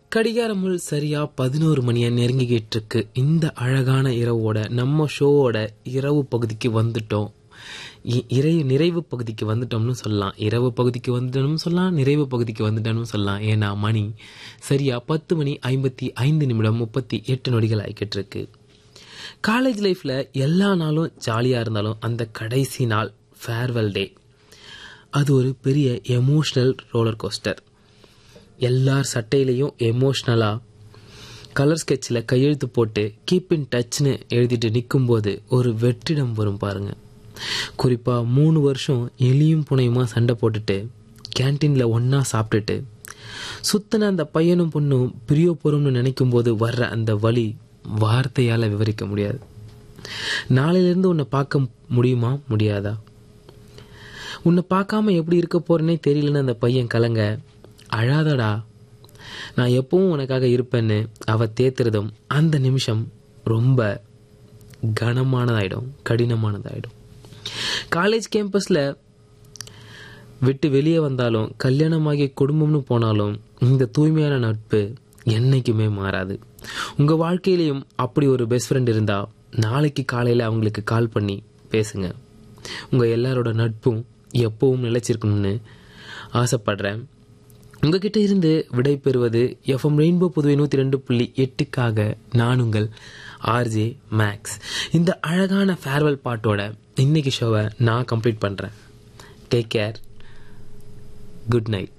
கடிகாரமுள் சரியா பதினோரு மணியை நெருங்கிக்கிட்டு இருக்கு இந்த அழகான இரவோட நம்ம ஷோவோட இரவு பகுதிக்கு வந்துட்டோம் இ- இறை நிறைவு பகுதிக்கு வந்துட்டோம்னு சொல்லலாம் இரவு பகுதிக்கு வந்துட்டோம்னு சொல்லலாம் நிறைவு பகுதிக்கு வந்துட்டோம்னு சொல்லலாம் ஏன்னா மணி சரியா பத்து மணி ஐம்பத்தி ஐந்து நிமிடம் முப்பத்தி எட்டு நொடிகள் ஆகிக்கிட்டு இருக்கு காலேஜ் லைஃப்ல எல்லா நாளும் ஜாலியாக இருந்தாலும் அந்த கடைசி நாள் ஃபேர்வெல் டே அது ஒரு பெரிய எமோஷ்னல் ரோலர் கோஸ்டர் எல்லார் சட்டையிலையும் எமோஷ்னலாக கலர் ஸ்கெட்சில் கையெழுத்து போட்டு கீப் இன் டச்னு எழுதிட்டு நிற்கும்போது ஒரு வெற்றிடம் வரும் பாருங்க குறிப்பாக மூணு வருஷம் எலியும் புனையுமா சண்டை போட்டுட்டு கேன்டீனில் ஒன்றா சாப்பிட்டுட்டு சுத்தின அந்த பையனும் பொண்ணும் பிரிய போகிறோம்னு நினைக்கும் போது வர்ற அந்த வலி வார்த்தையால் விவரிக்க முடியாது நாளையிலேருந்து உன்னை பார்க்க முடியுமா முடியாதா உன்னை பார்க்காம எப்படி இருக்க போறேனே தெரியலன்னு அந்த பையன் கலங்க அழாதடா நான் எப்பவும் உனக்காக இருப்பேன்னு அவ தேத்துறதும் அந்த நிமிஷம் ரொம்ப கனமானதாயிடும் கடினமானதாயிடும் காலேஜ் கேம்பஸில் விட்டு வெளியே வந்தாலும் கல்யாணமாகி குடும்பம்னு போனாலும் இந்த தூய்மையான நட்பு என்னைக்குமே மாறாது உங்கள் வாழ்க்கையிலையும் அப்படி ஒரு பெஸ்ட் ஃப்ரெண்ட் இருந்தால் நாளைக்கு காலையில் அவங்களுக்கு கால் பண்ணி பேசுங்க உங்கள் எல்லாரோட நட்பும் எப்பவும் நிலைச்சிருக்கணும்னு ஆசைப்படுறேன் உங்ககிட்ட இருந்து விடை பெறுவது எஃப்எம் ரெயின்போ புதுவை நூற்றி ரெண்டு புள்ளி எட்டுக்காக நான் உங்கள் ஆர்ஜே மேக்ஸ் இந்த அழகான ஃபேர்வெல் பாட்டோட இன்னைக்கு ஷோவை நான் கம்ப்ளீட் பண்ணுறேன் டேக் கேர் குட் நைட்